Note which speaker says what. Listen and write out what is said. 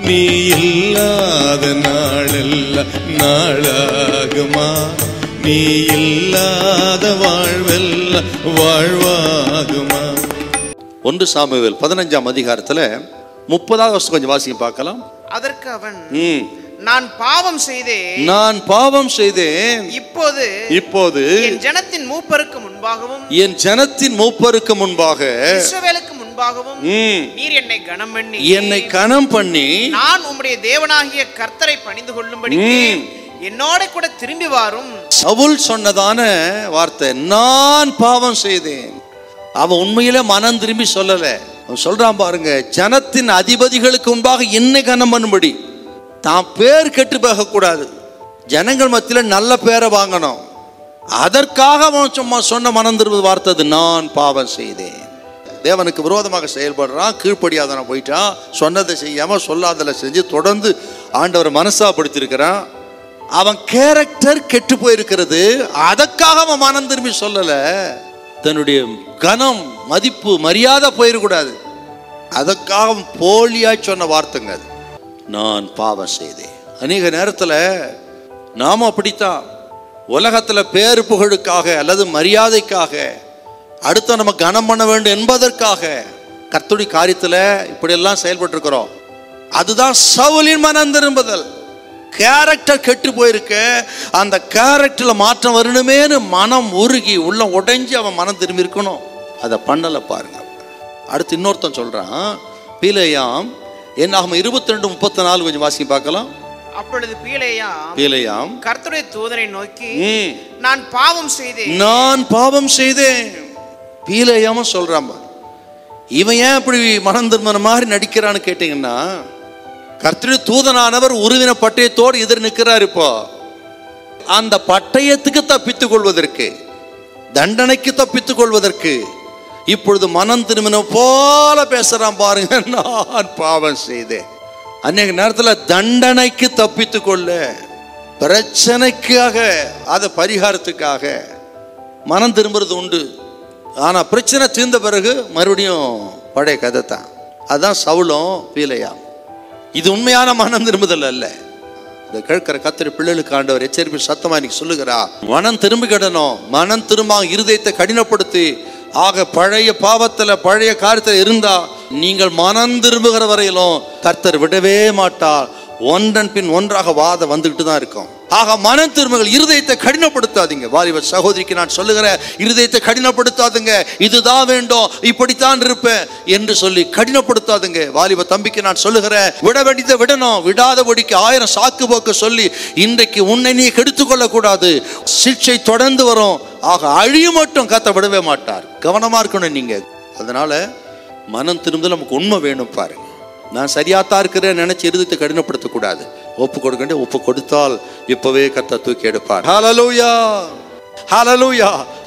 Speaker 1: நீ இல்லாத நாளெல்லாம் நாளாகுமா நீ இல்லாத வாழ்வெல்லாம் வாழ்வாகுமா
Speaker 2: ஒன்று சாமுவேல் பதினஞ்சாம் அதிகாரத்துல முப்பதாவது வருஷம் கொஞ்சம் வாசிக்க பார்க்கலாம்
Speaker 3: அதற்கு அவன்
Speaker 2: ம்.
Speaker 3: நான் பாவம் செய்தேன்
Speaker 2: நான் பாவம் செய்தேன்
Speaker 3: இப்போது
Speaker 2: இப்போது
Speaker 3: என் ஜனத்தின் மூப்பருக்கு முன்பாகவும்
Speaker 2: என் ஜனத்தின் மூப்பருக்கு முன்பாக
Speaker 3: இஸ்ரவேலுக்கு முன்பாகவும்
Speaker 2: ம்,
Speaker 3: நீர் என்னை கனம் பண்ணி
Speaker 2: என்னை கனம் பண்ணி
Speaker 3: நான் உம்முடைய தேவனாகிய கர்த்தரை பணிந்து கொள்ளும்படி
Speaker 2: ம்.
Speaker 3: என்னோட கூட திரும்பி வாரும்
Speaker 2: சவுல் சொன்னதான வார்த்தை நான் பாவம் செய்தேன் அவன் உண்மையில மனம் திரும்பி சொல்லல அவன் சொல்றான் பாருங்க ஜனத்தின் அதிபதிகளுக்கு முன்பாக என்னை கனம் பண்ணும்படி தான் பேர் கெட்டு போகக்கூடாது ஜனங்கள் மத்தியில் நல்ல பேரை வாங்கணும் அதற்காக அவன் சும்மா சொன்ன மனம் திரும்புவது வார்த்தை அது நான் பாவம் செய்தேன் தேவனுக்கு விரோதமாக செயல்படுறான் கீழ்ப்படியாதன போயிட்டான் சொன்னதை செய்யாம சொல்லாதல செஞ்சு தொடர்ந்து ஆண்டவரை மனசாப்படுத்திருக்கிறான் அவன் கேரக்டர் கெட்டு போயிருக்கிறது அதற்காக அவன் மனம் திரும்பி சொல்லல தன்னுடைய கனம் மதிப்பு மரியாதை போயிடக்கூடாது அதற்காக அவன் போலியாய் சொன்ன வார்த்தைங்க அது நான் பாவம் செய்தேன் அநேக நேரத்தில் நாம அப்படித்தான் உலகத்துல பேரு புகழுக்காக அல்லது மரியாதைக்காக அடுத்த நம்ம கனம் பண்ண வேண்டும் என்பதற்காக கர்த்தருடைய காரியத்துல இப்படியெல்லாம் செயல்பட்டு இருக்கிறோம் அதுதான் சவுலின் மனம் திரும்புதல் கேரக்டர் கெட்டு போயிருக்க அந்த கேரக்டர்ல மாற்றம் வரணுமேனு மனம் உருகி உள்ள உடைஞ்சு அவன் மனம் திரும்பி இருக்கணும் அதை பண்ணல பாருங்க அடுத்து இன்னொருத்தன் சொல்றான் பீலையாம் என்னாகும் இருபத்தி ரெண்டு முப்பத்தி நாலு கொஞ்சம் வாசி பார்க்கலாம்
Speaker 3: அப்பொழுது பீலேயாம்
Speaker 2: பீலையாம்
Speaker 3: கர்த்தருடைய தூதனை நோக்கி
Speaker 2: ம்,
Speaker 3: நான் பாவம் செய்தேன்
Speaker 2: நான் பாவம் செய்தேன் பீலையாம சொல்றான் பாரு. இவன் ஏன் இப்படி மனம் திரும்பின மாதிரி நடிக்கிறான்னு கேட்டீங்கன்னா கர்த்தருடைய தூதனானவர் உருவின பட்டயத்தோடு எதிர் நிற்கிறார் இப்போ அந்த பட்டயத்துக்கு தப்பித்துக் கொள்வதற்கு தண்டனைக்கு தப்பித்துக் கொள்வதற்கு இப்பொழுது மனம் திரும்பின போல பேசுறான் பாருங்க நான் பாவம் செய்தேன் அநேக நேரத்தில் தண்டனைக்கு தப்பித்துக் கொள்ள பிரச்சனைக்காக அது பரிகாரத்துக்காக மனம் திரும்புறது உண்டு ஆனா பிரச்சனை தீர்ந்த பிறகு மறுபடியும் பழைய கதை தான் அதான் சவுளம் பீலையா இது உண்மையான மனம் திரும்புதல் அல்ல இந்த கேட்கிற கத்திரி பிள்ளைகளுக்கு ஆண்டவர் எச்சரிப்பு சத்தமா இன்னைக்கு சொல்லுகிறா மனம் திரும்பிக்கிடணும் மனம் திரும்ப இருதயத்தை கடினப்படுத்தி ஆக பழைய பாவத்துல பழைய காரியத்துல இருந்தா நீங்கள் மனம் திரும்புகிற வரையிலும் கர்த்தர் விடவே மாட்டார் ஒன்றன் பின் ஒன்றாக வாதம் வந்துகிட்டு தான் இருக்கும் ஆக மனம் திரும்புகள் இருதயத்தை கடினப்படுத்தாதீங்க வாலிப சகோதரிக்கு நான் சொல்லுகிறேன் இருதயத்தை கடினப்படுத்தாதுங்க இதுதான் வேண்டும் இப்படித்தான் இருப்பேன் என்று சொல்லி கடினப்படுத்தாதுங்க வாலிப தம்பிக்கு நான் சொல்லுகிறேன் விட வேண்டியதை விடணும் விடாதபடிக்கு ஆயிரம் சாக்கு போக்கு சொல்லி இன்றைக்கு உன்னை நீ கெடுத்துக் கொள்ளக்கூடாது சிக்ஷை தொடர்ந்து வரும் ஆக அழிய மட்டும் கத்த விடவே மாட்டார் கவனமா இருக்கணும் நீங்க அதனால மனம் திரும்புதல் நமக்கு உண்மை வேணும் பாருங்க நான் சரியாத்தான் இருக்கிறேன் நினைச்சு இருதயத்தை கடினப்படுத்தக்கூடாது ஒப்பு கொடுக்கண்டே ஒப்பு கொடுத்தால் இப்பவே கத்த தூக்கி எடுப்பார் ஹalleluya ஹalleluya